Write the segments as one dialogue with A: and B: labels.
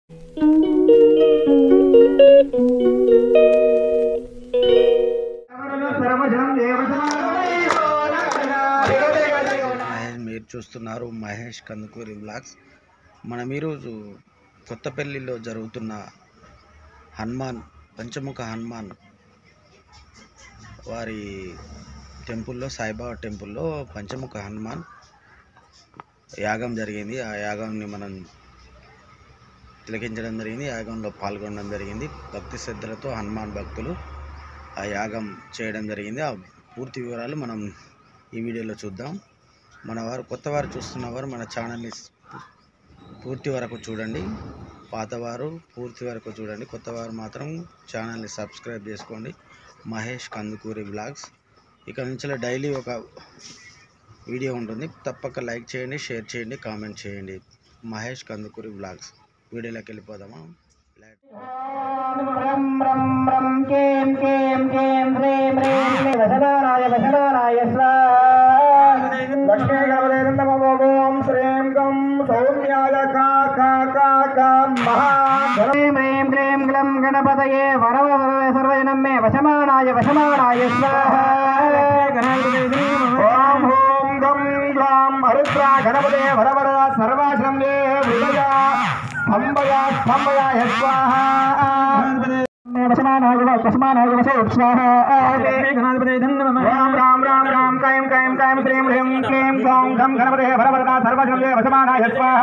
A: మహేష్ మీరు చూస్తున్నారు మహేష్ కందుకూరి బ్లాగ్స్ మనం ఈరోజు కొత్తపల్లిలో జరుగుతున్న హనుమాన్ పంచముఖ హనుమాన్ వారి టెంపుల్లో సాయిబాబా టెంపుల్లో పంచముఖ హనుమాన్ యాగం జరిగింది ఆ యాగంని మనం తిలకించడం జరిగింది యాగంలో పాల్గొనడం జరిగింది భక్తి శ్రద్ధలతో హనుమాన్ భక్తులు ఆ యాగం చేయడం జరిగింది ఆ పూర్తి వివరాలు మనం ఈ వీడియోలో చూద్దాం మన వారు కొత్త వారు చూస్తున్నవారు మన ఛానల్ని పూర్తి వరకు చూడండి పాతవారు పూర్తి వరకు చూడండి కొత్తవారు మాత్రం ఛానల్ని సబ్స్క్రైబ్ చేసుకోండి మహేష్ కందుకూరి బ్లాగ్స్ ఇక నుంచి డైలీ ఒక వీడియో ఉంటుంది తప్పక లైక్ చేయండి షేర్ చేయండి కామెంట్ చేయండి మహేష్ కందుకూరి బ్లాగ్స్ వీడియోలోకి వెళ్ళిపోదామా లైక్
B: బ్రం బ్రం బ్రం కేం కేం కేం హ్రీం హ్రీం హ్రీం వశనారాయ వశనారాయ స్వాహ లక్ష్మీ గణపతే నమో ఓం శ్రీం గం సౌమ్యాయ కా కా కా కా మహా హ్రీం హ్రీం హ్రీం గ్లం గణపతయే వరవ వరవ సర్వజనం మే వశమానాయ వశమానాయ స్వాహ ఓం ఓం గం గ్లాం హరుద్ర గణపతే వరవర సర్వాశ్రం మే హృదయ స్తంభయ స్తంభయాయ స్వాహ రామ్ రామ్ రామ్ రామ్ కైం కైం కైం శ్రీం హ్రీం క్లీం క్లౌం ఘం గణపతే భరభరత సర్వశ్రమే వశమానాయ స్వాహ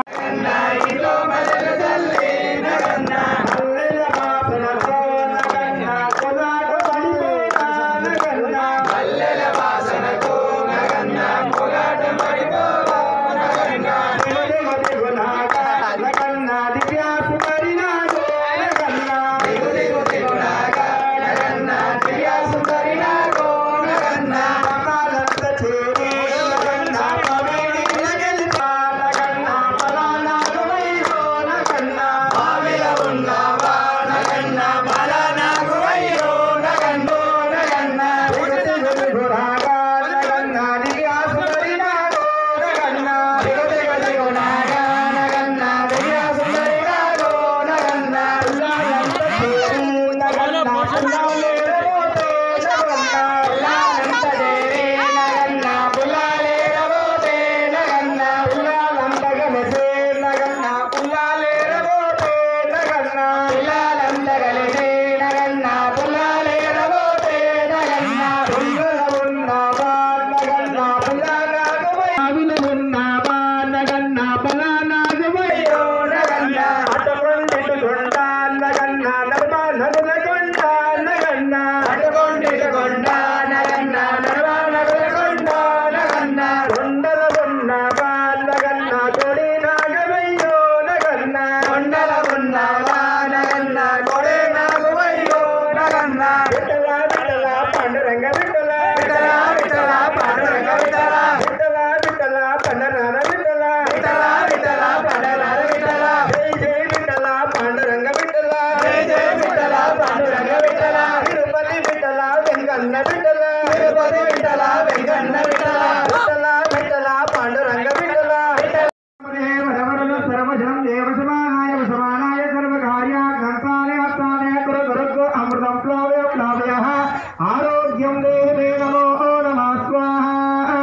B: ఆరోగ్యం దేవే నమో నమః స్వాహా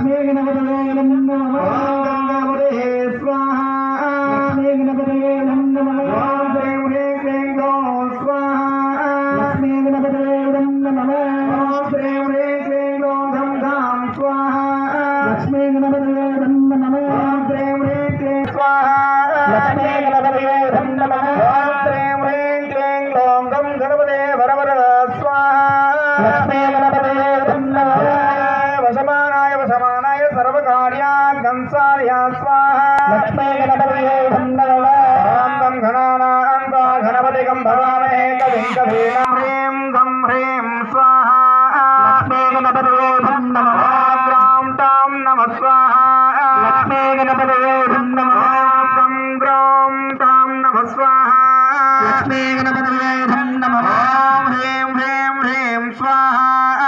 B: గంగావదే స్వాహా ఓం హ్రీం హ్రీం క్లీం గ్లౌం స్వాహా ఓం హ్రీం హ్రీం క్లీం గ్లౌం ఘం ఘాం స్వాహా ఓం హ్రీం హ్రీం క్లీం స్వాహా ఓం హ్రీం హ్రీం క్లీం గ్లౌం గం గణపతే వరవర స్వాహా వశమానాయ వశమానాయ సర్వకార్యాగంసార్య స్వాహా ఓం గం ఘనానాం గా గణపతిగం భవామహే కవిం కవీనాం హ్రీం గం హ్రీం స్వాహా ఓం గ్రాం టాం నమః స్వాహా ఓం గం గ్రాం టాం నమః స్వాహా ఓం హ్రీం హ్రీం హ్రీం స్వాహా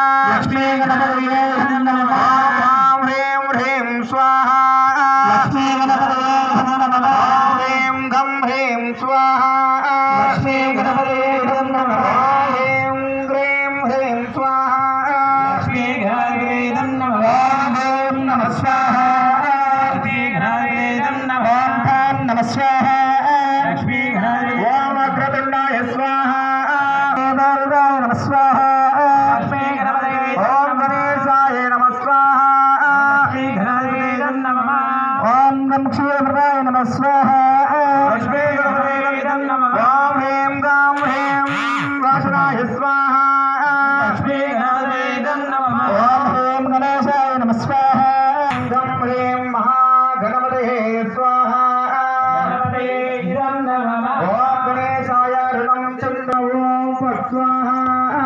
B: ఓం హ్రీం హ్రీం స్వాహా ఓం హ్రీం గం గ్రాం హ్రీం స్వాహా లక్ష్మీ గణపతయే నమః హ్రీం గ్రీం హ్రీం స్వాహా లక్ష్మీ గణపతయే నమః ఓం నమః స్వాహా లక్ష్మీ గణపతయే నమః ఓం నమః స్వాహా లక్ష్మీ గణపతయే ఓం అగ్రతుండాయ స్వాహా ఓం నారాయణాయ నమః స్వాహా లక్ష్మీ గణపతయే ఓం గణేశాయ నమః స్వాహా లక్ష్మీ గణపతయే నమః ఓం గం క్షీరప్రదాయ నమః స్వాహా లక్ష్మీ గణపతయే నమః ఓం హ్రీం గాం హ్రీం వాసనాయ స్వాహా లక్ష్మీ గణపతయే నమః ఓం హ్రీం గణేశాయ నమః స్వాహా గం హ్రీం మహాగణపతయే స్వాహా గణపతయే నమః ఓం గణేశాయ రుణం చంద్ర ఓం స్వాహా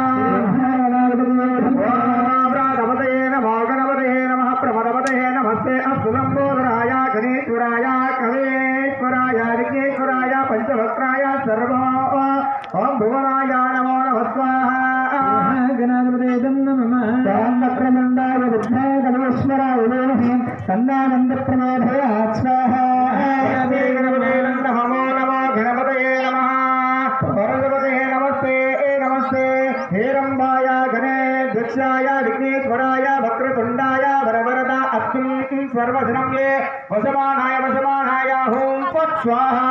B: గణపతయే నమో గణపతయే నమః ప్రమదపతయే నమస్తే అస్తులంబోధరాయ గణేశ్వరాయ కవేశ్వరాయ రికేశ్వరాయ పంచవక్రాయ సర్వో ఓం భువనాయ నమో నమః స్వాహా గణాధిపతే నమ వక్రమండాయ విద్యాయ గణేశ్వరాయ సన్నానంద ప్రమోదయ స్వాహా గణపతే నమో నమో గణపతయే నమః పరమపతయే నమస్తే నమస్తే హేరంబాయ గణేధ్యక్షాయ విఘ్నేశ్వరాయ వక్రతుండాయ వరవరద అస్మిన్ సర్వధనం ఏ వశమానాయ వశమానాయ హోం ఫట్ స్వాహా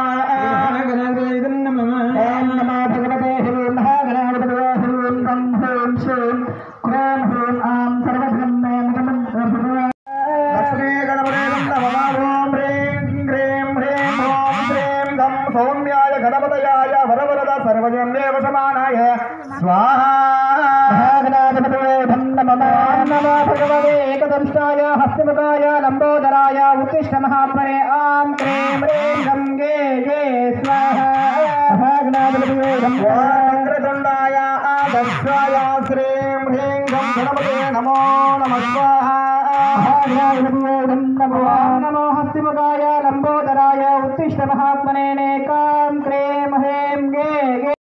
B: ఓం నమో భగవతే హ్రీం మహాగణాధిపతయే హ్రీం గం హ్రీం శ్రీం క్రోం హ్రీం ఆం సర్వధర్మే లక్ష్మీ గణపతే నమః ఓం హ్రీం హ్రీం హ్రీం ఓం శ్రీం గం సౌమ్యాయ గణపతయాయ వరవరద సర్వజన్యేవ సమానాయ స్వాహా గణాధిపతయే నమః నమో భగవతే ఏకదంష్టాయ హస్తిముఖాయ లంబోదరాయ ఉత్తిష్ట మహాత్మనే ఆం క్రీం హ్రీం గం గే గే స్వాహా గణాధిపతయే వక్రతుండాయ ఆదర్శాయ శ్రీం హ్రీం గం గణపతే నమో నమః స్వాహా నమో హస్తిముఖాయ లంబోదరాయ ఉత్తిష్ట మహాత్మనే కాం క్రీం హ్రీం గే గే